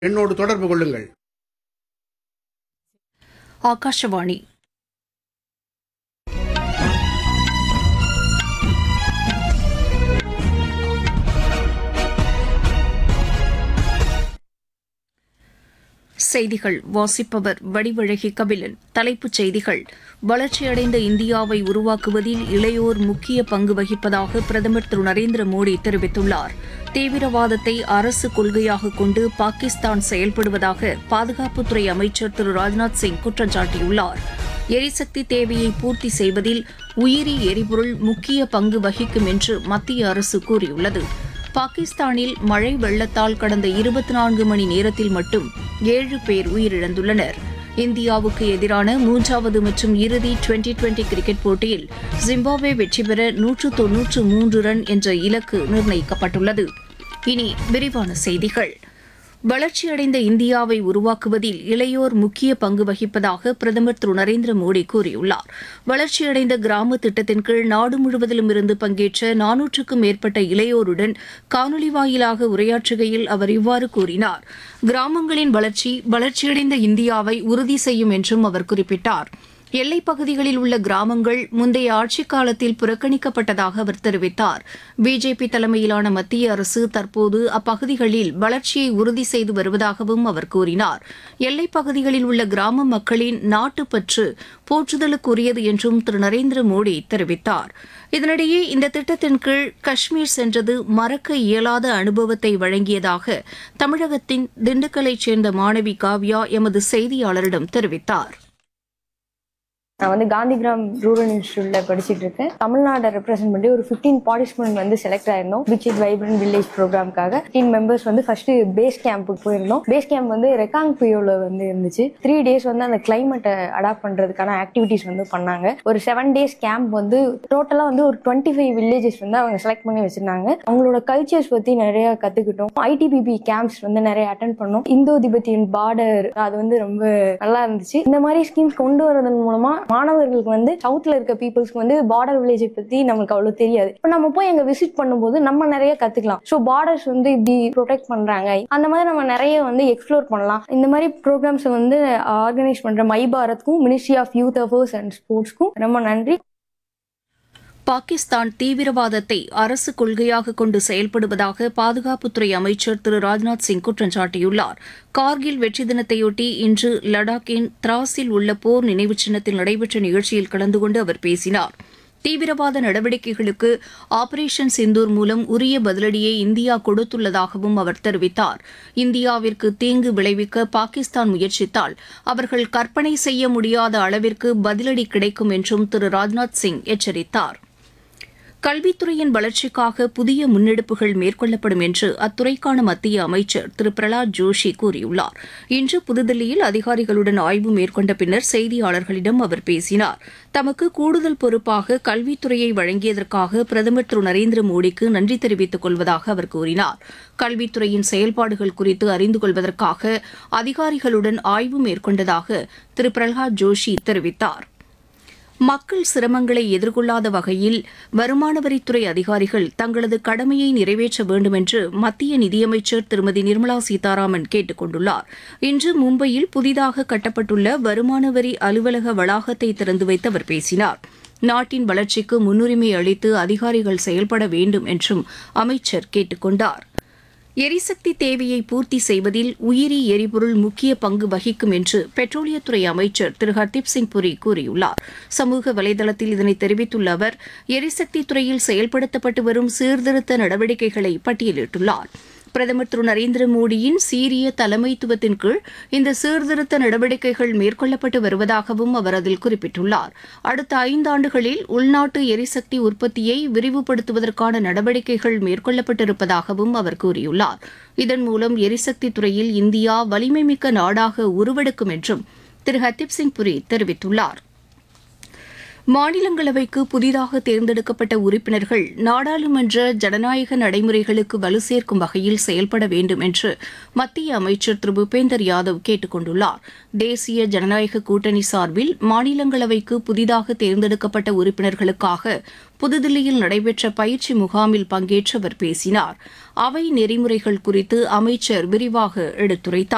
என்னோடு தொடர்பு கொள்ளுங்கள் ஆகாஷவாணி செய்திகள் வாசிப்பவர் வடிவழகி கபிலன் தலைப்புச் செய்திகள் வளர்ச்சியடைந்த இந்தியாவை உருவாக்குவதில் இளையோர் முக்கிய பங்கு வகிப்பதாக பிரதமர் திரு நரேந்திர மோடி தெரிவித்துள்ளார் தீவிரவாதத்தை அரசு கொள்கையாக கொண்டு பாகிஸ்தான் செயல்படுவதாக பாதுகாப்புத்துறை அமைச்சர் திரு ராஜ்நாத் சிங் குற்றம் சாட்டியுள்ளார் எரிசக்தி தேவையை பூர்த்தி செய்வதில் உயிரி எரிபொருள் முக்கிய பங்கு வகிக்கும் என்று மத்திய அரசு கூறியுள்ளது பாகிஸ்தானில் மழை வெள்ளத்தால் கடந்த இருபத்தி நான்கு மணி நேரத்தில் மட்டும் ஏழு பேர் உயிரிழந்துள்ளனர் இந்தியாவுக்கு எதிரான மூன்றாவது மற்றும் இறுதி டுவெண்டி டுவெண்டி கிரிக்கெட் போட்டியில் ஜிம்பாப்வே வெற்றி பெற நூற்று தொன்னூற்று மூன்று ரன் என்ற இலக்கு நிர்ணயிக்கப்பட்டுள்ளது இனி விரிவான செய்திகள் வளர்ச்சியடைந்த இந்தியாவை உருவாக்குவதில் இளையோர் முக்கிய பங்கு வகிப்பதாக பிரதமர் திரு நரேந்திர மோடி கூறியுள்ளார் வளர்ச்சியடைந்த கிராம திட்டத்தின் கீழ் நாடு முழுவதிலும் இருந்து பங்கேற்ற நானூற்றுக்கும் மேற்பட்ட இளையோருடன் காணொலி வாயிலாக உரையாற்றுகையில் அவர் இவ்வாறு கூறினார் கிராமங்களின் வளர்ச்சி வளர்ச்சியடைந்த இந்தியாவை உறுதி செய்யும் என்றும் அவர் குறிப்பிட்டார் எல்லைப் பகுதிகளில் உள்ள கிராமங்கள் முந்தைய ஆட்சிக் காலத்தில் புறக்கணிக்கப்பட்டதாக அவர் தெரிவித்தார் பிஜேபி தலைமையிலான மத்திய அரசு தற்போது அப்பகுதிகளில் வளர்ச்சியை உறுதி செய்து வருவதாகவும் அவர் கூறினார் எல்லைப் பகுதிகளில் உள்ள கிராம மக்களின் நாட்டுப்பற்று போற்றுதலுக்குரியது என்றும் திரு நரேந்திர மோடி தெரிவித்தார் இதனிடையே இந்த திட்டத்தின் கீழ் காஷ்மீர் சென்றது மறக்க இயலாத அனுபவத்தை வழங்கியதாக தமிழகத்தின் திண்டுக்கல்லைச் சேர்ந்த மாணவி காவ்யா எமது செய்தியாளரிடம் தெரிவித்தார் நான் வந்து காந்திகிராம் ரூரல் இன்ஸ்டியூட்ல படிச்சுட்டு இருக்கேன் தமிழ்நாட்டை ரெப்ரசென்ட் பண்ணி ஒரு 15 பார்ட்டிசிபென்ட் வந்து செலக்ட் ஆயிருந்தோம் விச் இஸ் வைப்ரண்ட் வில்லேஜ் ப்ரோக்ராம்காக 15 மெம்பர்ஸ் வந்து ஃபர்ஸ்ட் பேஸ் கேம்புக்கு போயிருந்தோம் பேஸ் கேம்ப் வந்து ரெக்காங் பியோல வந்து இருந்துச்சு த்ரீ டேஸ் வந்து அந்த கிளைமேட்டை அடாப்ட் பண்றதுக்கான ஆக்டிவிட்டிஸ் வந்து பண்ணாங்க ஒரு செவன் டேஸ் கேம்ப் வந்து டோட்டலா வந்து ஒரு டுவெண்ட்டி ஃபைவ் வில்லேஜஸ் வந்து அவங்க செலக்ட் பண்ணி வச்சிருந்தாங்க அவங்களோட கல்ச்சர்ஸ் பத்தி நிறைய கத்துக்கிட்டோம் ஐடிபிபி கேம்ப்ஸ் வந்து நிறைய அட்டன் பண்ணோம் இந்தோ திபெத்தியன் பார்டர் அது வந்து ரொம்ப நல்லா இருந்துச்சு இந்த மாதிரி ஸ்கீம்ஸ் கொண்டு வரதன் மூலமா மாணவர்களுக்கு வந்து சவுத்ல இருக்க பீப்புள்ஸ்க்கு வந்து பார்டர் வில்லேஜை பத்தி நம்மளுக்கு அவ்வளவு தெரியாது இப்போ நம்ம போய் அங்க விசிட் பண்ணும்போது நம்ம நிறைய கத்துக்கலாம் ஸோ பார்டர்ஸ் வந்து இப்படி ப்ரொடெக்ட் பண்றாங்க அந்த மாதிரி நம்ம நிறைய வந்து எக்ஸ்ப்ளோர் பண்ணலாம் இந்த மாதிரி ப்ரோக்ராம்ஸ் வந்து ஆர்கனைஸ் பண்ற மை பாரத்க்கும் ministry of youth affairs and ஸ்போர்ட்ஸ்க்கும் ரொம்ப நன்றி பாகிஸ்தான் தீவிரவாதத்தை அரசு கொள்கையாக கொண்டு செயல்படுவதாக பாதுகாப்புத்துறை அமைச்சர் திரு ராஜ்நாத் சிங் குற்றம் சாட்டியுள்ளார் கார்கில் வெற்றி தினத்தையொட்டி இன்று லடாக்கின் திராஸில் உள்ள போர் நினைவுச் சின்னத்தில் நடைபெற்ற நிகழ்ச்சியில் கலந்து கொண்டு அவர் பேசினார் தீவிரவாத நடவடிக்கைகளுக்கு ஆபரேஷன் சிந்தூர் மூலம் உரிய பதிலடியை இந்தியா கொடுத்துள்ளதாகவும் அவர் தெரிவித்தார் இந்தியாவிற்கு தீங்கு விளைவிக்க பாகிஸ்தான் முயற்சித்தால் அவர்கள் கற்பனை செய்ய முடியாத அளவிற்கு பதிலடி கிடைக்கும் என்றும் திரு ராஜ்நாத் சிங் எச்சரித்தார் கல்வித்துறையின் வளர்ச்சிக்காக புதிய முன்னெடுப்புகள் மேற்கொள்ளப்படும் என்று அத்துறைக்கான மத்திய அமைச்சர் திரு பிரலாத் ஜோஷி கூறியுள்ளார் இன்று புதுதில்லியில் அதிகாரிகளுடன் ஆய்வு மேற்கொண்ட பின்னர் செய்தியாளர்களிடம் அவர் பேசினார் தமக்கு கூடுதல் பொறுப்பாக கல்வித்துறையை வழங்கியதற்காக பிரதமர் திரு நரேந்திர மோடிக்கு நன்றி தெரிவித்துக் கொள்வதாக அவர் கூறினார் கல்வித்துறையின் செயல்பாடுகள் குறித்து அறிந்து கொள்வதற்காக அதிகாரிகளுடன் ஆய்வு மேற்கொண்டதாக திரு பிரகலாத் ஜோஷி தெரிவித்தார் மக்கள் சிரமங்களை எதிர்கொள்ளாத வகையில் வருமான வரித்துறை அதிகாரிகள் தங்களது கடமையை நிறைவேற்ற வேண்டும் என்று மத்திய நிதியமைச்சர் திருமதி நிர்மலா சீதாராமன் கேட்டுக் கொண்டுள்ளார் இன்று மும்பையில் புதிதாக கட்டப்பட்டுள்ள வருமான வரி அலுவலக வளாகத்தை திறந்து வைத்து அவர் பேசினார் நாட்டின் வளர்ச்சிக்கு முன்னுரிமை அளித்து அதிகாரிகள் செயல்பட வேண்டும் என்றும் அமைச்சர் கேட்டுக் கொண்டார் எரிசக்தி தேவையை பூர்த்தி செய்வதில் உயிரி எரிபொருள் முக்கிய பங்கு வகிக்கும் என்று பெட்ரோலியத்துறை அமைச்சர் திரு ஹர்தீப் சிங் புரி கூறியுள்ளார் சமூக வலைதளத்தில் இதனை தெரிவித்துள்ள அவர் எரிசக்தி துறையில் செயல்படுத்தப்பட்டு வரும் சீர்திருத்த நடவடிக்கைகளை பட்டியலிட்டுள்ளார் பிரதமர் திரு நரேந்திர மோடியின் சீரிய தலைமைத்துவத்தின் கீழ் இந்த சீர்திருத்த நடவடிக்கைகள் மேற்கொள்ளப்பட்டு வருவதாகவும் அவர் அதில் குறிப்பிட்டுள்ளார் அடுத்த ஐந்தாண்டுகளில் உள்நாட்டு எரிசக்தி உற்பத்தியை விரிவுபடுத்துவதற்கான நடவடிக்கைகள் மேற்கொள்ளப்பட்டிருப்பதாகவும் அவர் கூறியுள்ளார் இதன் மூலம் எரிசக்தி துறையில் இந்தியா வலிமைமிக்க நாடாக உருவெடுக்கும் என்றும் திரு ஹர்தீப் சிங் புரி தெரிவித்துள்ளார் மாநிலங்களவைக்கு புதிதாக தேர்ந்தெடுக்கப்பட்ட உறுப்பினர்கள் நாடாளுமன்ற ஜனநாயக நடைமுறைகளுக்கு வலு சேர்க்கும் வகையில் செயல்பட வேண்டும் என்று மத்திய அமைச்சர் திரு பூபேந்தர் யாதவ் கேட்டுக் கொண்டுள்ளார் தேசிய ஜனநாயக கூட்டணி சார்பில் மாநிலங்களவைக்கு புதிதாக தேர்ந்தெடுக்கப்பட்ட உறுப்பினர்களுக்காக புதுதில்லியில் நடைபெற்ற பயிற்சி முகாமில் பங்கேற்று அவர் பேசினார் அவை நெறிமுறைகள் குறித்து அமைச்சர் விரிவாக எடுத்துரைத்தார்